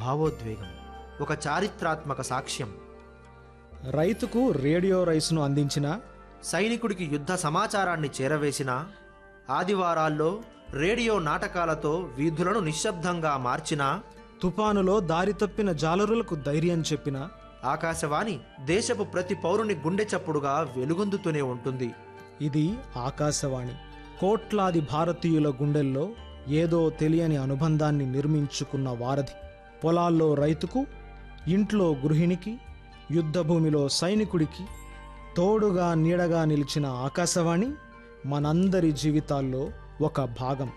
భావోద్వేగం ఒక చారిత్రాత్మక సాక్ష్యం రైతుకు రేడియో రైస్ను అందించిన సైనికుడికి యుద్ధ సమాచారాన్ని చేరవేసిన ఆదివారాల్లో రేడియో నాటకాలతో వీధులను నిశ్శబ్దంగా మార్చిన తుపానులో దారి తప్పిన జాలరులకు ధైర్యం చెప్పిన ఆకాశవాణి దేశపు ప్రతి పౌరుని గుండె చప్పుడుగా వెలుగొందుతూనే ఉంటుంది ఇది ఆకాశవాణి కోట్లాది భారతీయుల గుండెల్లో ఏదో తెలియని అనుబంధాన్ని నిర్మించుకున్న వారధి పొలాల్లో రైతుకు ఇంట్లో గృహిణికి యుద్ధభూమిలో సైనికుడికి తోడుగా నీడగా నిలిచిన ఆకాశవాణి మనందరి జీవితాల్లో ఒక భాగం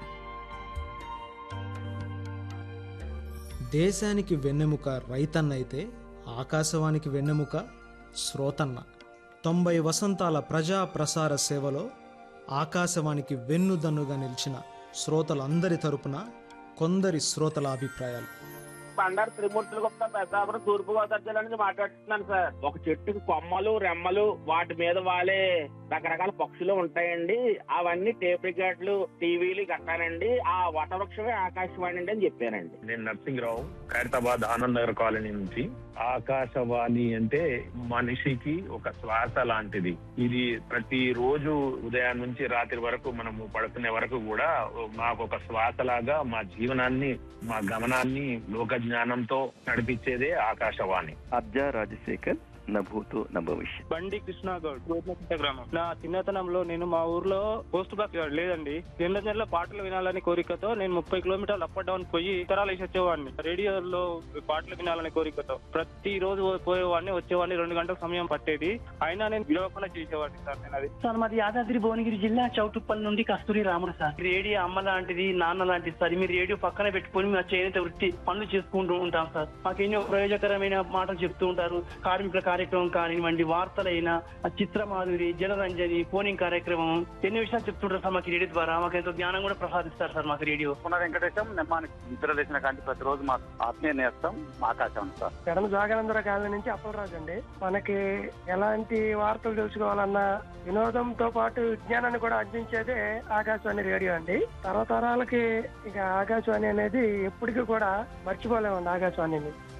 దేశానికి వెన్నెముక రైతన్నైతే ఆకాశవాణికి వెన్నెముక శ్రోతన్న తొంభై వసంతాల ప్రజా ప్రసార సేవలో ఆకాశవాణికి వెన్నుదన్నుగా నిలిచిన శ్రోతలందరి తరపున కొందరి శ్రోతల అభిప్రాయాలు బండారు త్రిమూర్తులు గుప్తా పెద్దాపురం తూర్పు గోదావరి జిల్లా నుంచి మాట్లాడుతున్నాను సార్ ఒక చెట్టుకి కొమ్మలు రెమ్మలు వాటి మీద వాలే రకరకాల పక్షులు ఉంటాయండి అవన్నీ టేప్ రికార్డులు టీవీలు కట్టానండి ఆ వటవృక్షమే ఆకాశవాణి అండి అని చెప్పానండి నేను నర్సింగ్రావు ఖైరతాబాద్ ఆనంద్ నగర్ కాలనీ నుంచి ఆకాశవాణి అంటే మనిషికి ఒక శ్వాస లాంటిది ఇది ప్రతి రోజు ఉదయం నుంచి రాత్రి వరకు మనము పడుకునే వరకు కూడా మాకు ఒక శ్వాస లాగా మా జీవనాన్ని మా గమనాన్ని లోక జ్ఞానంతో నడిపించేదే ఆకాశవాణి అబ్జా రాజశేఖర్ నభూతో నభవిష్యత్ బండి కృష్ణ గౌడ్ గోపినపేట గ్రామం నా చిన్నతనంలో నేను మా ఊర్లో పోస్ట్ బాక్స్ లేదండి నెల నెల పాటలు వినాలని కోరికతో నేను ముప్పై కిలోమీటర్లు అప్ అండ్ డౌన్ పోయి ఇతరాలు వేసి వచ్చేవాడిని రేడియోలో పాటలు వినాలని కోరికతో ప్రతి రోజు పోయేవాడిని వచ్చేవాడిని రెండు గంటల సమయం పట్టేది అయినా నేను విడవకుండా చేసేవాడిని సార్ నేను అది సార్ మాది యాదాద్రి భువనగిరి జిల్లా చౌటుప్పల్ నుండి కస్తూరి రాముడు సార్ రేడియో అమ్మ లాంటిది నాన్న లాంటిది సార్ మీరు రేడియో పక్కన పెట్టుకొని మా చేనేత వృత్తి పనులు చేసుకుంటూ ఉంటాం సార్ మాకు ఎన్నో ప్రయోజకరమైన మాటలు చెప్తూ ఉంటారు కార్మికుల కార్యక్రమం కానివ్వండి వార్తలైనా ఆ చిత్రమాధురి జనరంజని ఫోనింగ్ కార్యక్రమం ఎన్నో విషయాలు చెప్తుంటారు సార్ మాకు రేడియో ద్వారా మాకు ఎంతో జ్ఞానం కూడా ప్రసాదిస్తారు సార్ మాకు రేడియో పునః వెంకటేశం నిర్మాణం నిద్ర లేచిన కాంతి ప్రతిరోజు మాకు ఆత్మీయ నేస్తం ఆకాశం సార్ ఎడమ జాగనందర కాలనీ నుంచి అప్పలరాజు అండి మనకి ఎలాంటి వార్తలు తెలుసుకోవాలన్నా వినోదంతో పాటు విజ్ఞానాన్ని కూడా అందించేదే ఆకాశవాణి రేడియో అండి తరతరాలకి ఇక ఆకాశవాణి అనేది ఎప్పటికీ కూడా మర్చిపోలేమండి ఆకాశవాణిని